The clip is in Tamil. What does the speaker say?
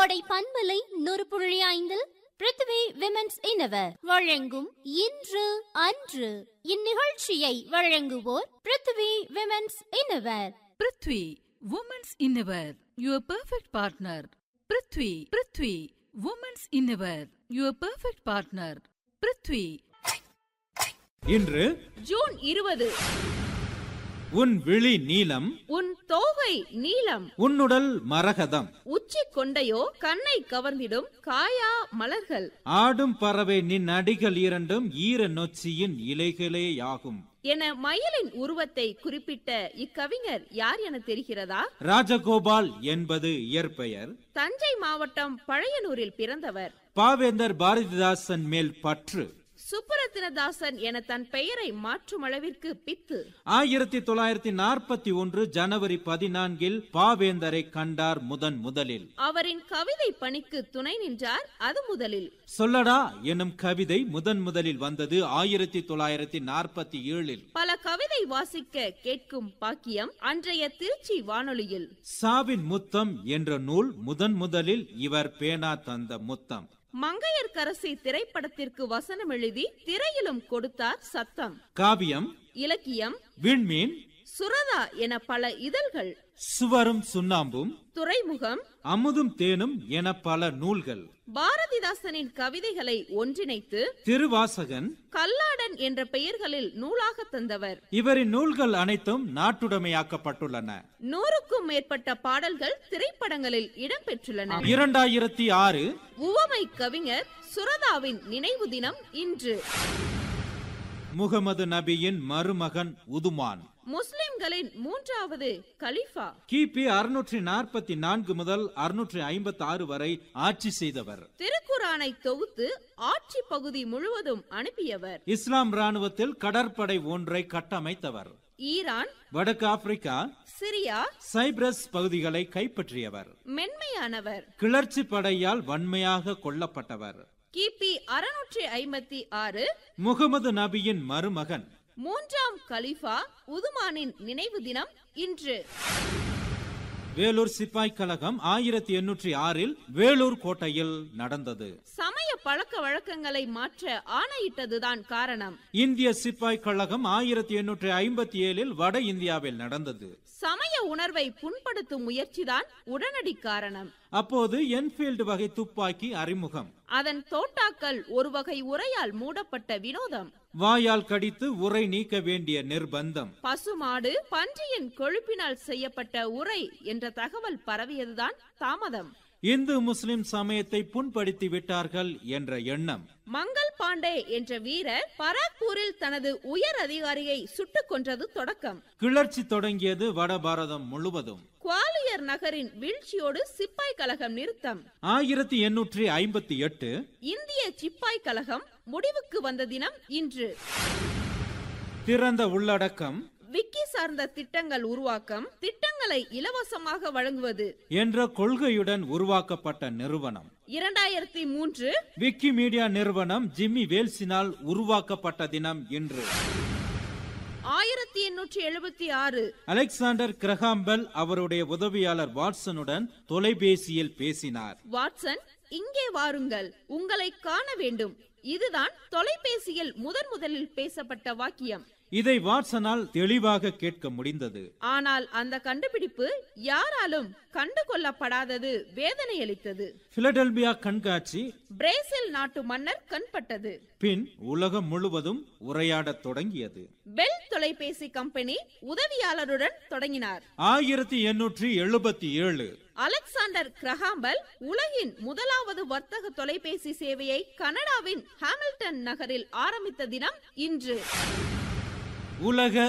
கோடை பண்பலை நூறு புள்ளி ஐந்தில் பிருத்வி விமென்ஸ் இனவர் வழங்கும் இன்று அன்று இந்நிகழ்ச்சியை வழங்குவோர் Prithvi women's innerwear Prithvi women's innerwear your perfect partner Prithvi Prithvi women's innerwear your perfect partner Prithvi இன்று ஜூன் இருபது உன் விழி நீலம் உன் தோகை நீலம் உன்னுடல் மரகதம் உச்சி கொண்டையோ கண்ணை கவர்ந்திடும் காயா மலர்கள் ஆடும் பறவை நின் அடிகள் இரண்டும் ஈர நொச்சியின் இலைகளேயாகும் என மயிலின் உருவத்தை குறிப்பிட்ட இக்கவிஞர் யார் என தெரிகிறதா ராஜகோபால் என்பது இயற்பெயர் தஞ்சை மாவட்டம் பழையனூரில் பிறந்தவர் பாவேந்தர் பாரதிதாசன் மேல் பற்று சுப்பரத்தினதாசன் என தன் பெயரை மாற்றும் அளவிற்கு பித்து ஆயிரத்தி தொள்ளாயிரத்தி நாற்பத்தி ஒன்று ஜனவரி பதினான்கில் பாவேந்தரை கண்டார் முதன் முதலில் அவரின் கவிதை பணிக்கு துணை நின்றார் அது முதலில் சொல்லடா எனும் கவிதை முதன் முதலில் வந்தது ஆயிரத்தி தொள்ளாயிரத்தி நாற்பத்தி ஏழில் பல கவிதை வாசிக்க கேட்கும் பாக்கியம் அன்றைய திருச்சி வானொலியில் சாவின் முத்தம் என்ற நூல் முதன் முதலில் இவர் பேனா தந்த முத்தம் மங்கையர்க்கரசி திரைப்படத்திற்கு வசனம் எழுதி திரையிலும் கொடுத்தார் சத்தம் காவியம் இலக்கியம் விண்மீன் சுரதா என பல இதழ்கள் சுவரும் சுண்ணாம்பும் துறைமுகம் அமுதும் தேனும் என பல நூல்கள் பாரதிதாசனின் கவிதைகளை ஒன்றிணைத்து திருவாசகன் கல்லாடன் என்ற பெயர்களில் நூலாக தந்தவர் இவரின் நூல்கள் அனைத்தும் நாட்டுடைமையாக்கப்பட்டுள்ளன நூறுக்கும் மேற்பட்ட பாடல்கள் திரைப்படங்களில் இடம்பெற்றுள்ளன இரண்டாயிரத்தி ஆறு உவமை கவிஞர் சுரதாவின் நினைவு தினம் இன்று முகமது நபியின் மருமகன் உதுமான் முஸ்லிம்களின் மூன்றாவது கலிஃபா கிபி அறுநூற்றி நாற்பத்தி நான்கு முதல் அறுநூற்றி ஐம்பத்தி ஆறு வரை ஆட்சி செய்தவர் திருக்குரானை தொகுத்து ஆட்சி பகுதி முழுவதும் அனுப்பியவர் இஸ்லாம் ராணுவத்தில் கடற்படை ஒன்றை கட்டமைத்தவர் ஈரான் வடக்கு ஆப்பிரிக்கா சிரியா சைப்ரஸ் பகுதிகளை கைப்பற்றியவர் மென்மையானவர் கிளர்ச்சி படையால் வன்மையாக கொல்லப்பட்டவர் கிபி அறுநூற்றி ஐம்பத்தி ஆறு முகமது நபியின் மருமகன் மூன்றாம் கலிஃபா உதுமானின் நினைவு தினம் இன்று வேலூர் சிப்பாய் கழகம் ஆயிரத்தி எண்ணூற்றி ஆறில் வேலூர் கோட்டையில் நடந்தது சமய பழக்க வழக்கங்களை மாற்ற ஆணையிட்டதுதான் காரணம் இந்திய சிப்பாய் கழகம் ஆயிரத்தி எண்ணூற்றி ஐம்பத்தி ஏழில் வட இந்தியாவில் நடந்தது சமய உணர்வை புண்படுத்தும் முயற்சிதான் உடனடி காரணம் அப்போது என்ஃபீல்டு வகை துப்பாக்கி அறிமுகம் அதன் தோட்டாக்கள் ஒரு வகை உரையால் மூடப்பட்ட வினோதம் வாயால் கடித்து உரை நீக்க வேண்டிய நிர்பந்தம் பசுமாடு பன்றியின் கொழுப்பினால் செய்யப்பட்ட உரை என்ற தகவல் பரவியதுதான் தாமதம் இந்து முஸ்லிம் சமயத்தை புண்படுத்தி விட்டார்கள் என்ற எண்ணம் மங்கள் பாண்டே என்ற வீரர் பராக்பூரில் தனது உயர் அதிகாரியை சுட்டுக் கொன்றது தொடக்கம் கிளர்ச்சி தொடங்கியது வட பாரதம் முழுவதும் குவாலியர் நகரின் வீழ்ச்சியோடு சிப்பாய் கழகம் நிறுத்தம் ஆயிரத்தி எண்ணூற்றி ஐம்பத்தி எட்டு இந்திய சிப்பாய் கழகம் முடிவுக்கு வந்த தினம் இன்று திறந்த உள்ளடக்கம் விக்கி சார்ந்த திட்டங்கள் உருவாக்கம் திட்டங்களை இலவசமாக வழங்குவது என்ற கொள்கையுடன் உருவாக்கப்பட்ட நிறுவனம் இரண்டாயிரத்தி மூன்று விக்கிமீடியா நிறுவனம் ஜிம்மி வேல்ஸினால் உருவாக்கப்பட்ட தினம் இன்று ஆயிரத்தி எண்ணூற்றி எழுபத்தி ஆறு அலெக்சாண்டர் கிரஹாம்பெல் அவருடைய உதவியாளர் வாட்சனுடன் தொலைபேசியில் பேசினார் வாட்சன் இங்கே வாருங்கள் உங்களை காண வேண்டும் இதுதான் தொலைபேசியில் முதன் முதலில் பேசப்பட்ட வாக்கியம் இதை வாட்சனால் தெளிவாக கேட்க முடிந்தது ஆனால் அந்த கண்டுபிடிப்பு யாராலும் கண்டுகொள்ளப்படாதது வேதனையளித்தது பிலடெல்பியா கண்காட்சி பிரேசில் நாட்டு மன்னர் கண்பட்டது பின் உலகம் முழுவதும் உரையாடத் தொடங்கியது பெல் தொலைபேசி கம்பெனி உதவியாளருடன் தொடங்கினார் ஆயிரத்தி எண்ணூற்றி எழுபத்தி ஏழு அலெக்சாண்டர் கிரஹாம்பல் உலகின் முதலாவது வர்த்தக தொலைபேசி சேவையை கனடாவின் ஹாமில்டன் நகரில் ஆரம்பித்த தினம் இன்று உலக